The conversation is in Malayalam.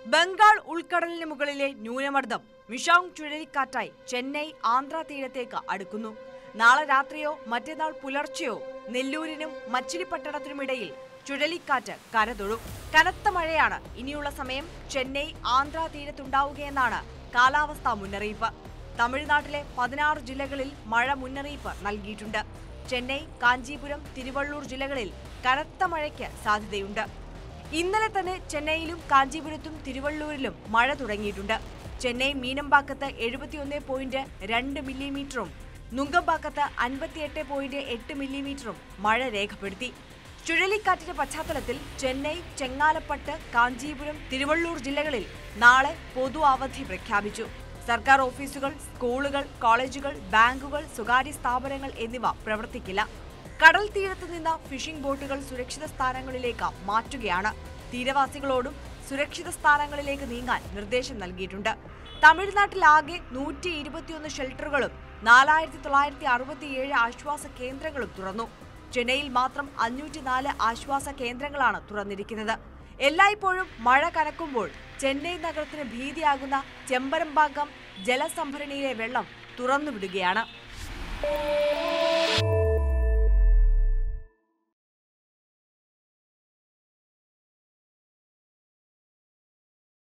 ബംഗാൾ ഉൾക്കടലിന് മുകളിലെ ന്യൂനമർദ്ദം മിഷോങ് ചുഴലിക്കാറ്റായി ചെന്നൈ ആന്ധ്ര തീരത്തേക്ക് അടുക്കുന്നു നാളെ രാത്രിയോ മറ്റന്നാൾ പുലർച്ചെയോ നെല്ലൂരിനും മച്ചിലിപ്പട്ടണത്തിനുമിടയിൽ ചുഴലിക്കാറ്റ് കരതൊഴും കനത്ത മഴയാണ് ഇനിയുള്ള സമയം ചെന്നൈ ആന്ധ്ര തീരത്തുണ്ടാവുകയെന്നാണ് കാലാവസ്ഥാ മുന്നറിയിപ്പ് തമിഴ്നാട്ടിലെ പതിനാറ് ജില്ലകളിൽ മഴ മുന്നറിയിപ്പ് നൽകിയിട്ടുണ്ട് ചെന്നൈ കാഞ്ചീപുരം തിരുവള്ളൂർ ജില്ലകളിൽ കനത്ത മഴയ്ക്ക് സാധ്യതയുണ്ട് ഇന്നലെ തന്നെ ചെന്നൈയിലും കാഞ്ചീപുരത്തും തിരുവള്ളൂരിലും മഴ തുടങ്ങിയിട്ടുണ്ട് ചെന്നൈ മീനമ്പാക്കത്ത് എഴുപത്തിയൊന്ന് പോയിന്റ് രണ്ട് മില്ലിമീറ്ററും നുങ്കമ്പാക്കത്ത് അൻപത്തിയെട്ട് പോയിന്റ് എട്ട് മില്ലിമീറ്ററും മഴ രേഖപ്പെടുത്തി ചുഴലിക്കാറ്റിന്റെ പശ്ചാത്തലത്തിൽ ചെന്നൈ ചെങ്ങാലപ്പട്ട് കാഞ്ചീപുരം തിരുവള്ളൂർ ജില്ലകളിൽ നാളെ പൊതു അവധി പ്രഖ്യാപിച്ചു സർക്കാർ ഓഫീസുകൾ സ്കൂളുകൾ കോളേജുകൾ ബാങ്കുകൾ സ്വകാര്യ സ്ഥാപനങ്ങൾ എന്നിവ പ്രവർത്തിക്കില്ല കടൽ തീരത്ത് നിന്ന് ഫിഷിംഗ് ബോട്ടുകൾ സുരക്ഷിത സ്ഥാനങ്ങളിലേക്ക് മാറ്റുകയാണ് തീരവാസികളോടും സുരക്ഷിത സ്ഥാനങ്ങളിലേക്ക് നീങ്ങാൻ നിർദ്ദേശം നൽകിയിട്ടുണ്ട് തമിഴ്നാട്ടിലാകെ നൂറ്റി ഇരുപത്തിയൊന്ന് ഷെൽട്ടറുകളും നാലായിരത്തി തൊള്ളായിരത്തി അറുപത്തിയേഴ് ആശ്വാസ കേന്ദ്രങ്ങളും തുറന്നു ചെന്നൈയിൽ മാത്രം അഞ്ഞൂറ്റിനാല് ആശ്വാസ കേന്ദ്രങ്ങളാണ് തുറന്നിരിക്കുന്നത് എല്ലായ്പ്പോഴും മഴ കനക്കുമ്പോൾ ചെന്നൈ നഗരത്തിന് ഭീതിയാകുന്ന ചെമ്പരമ്പാക്കം ജലസംഭരണിയിലെ വെള്ളം തുറന്നുവിടുകയാണ്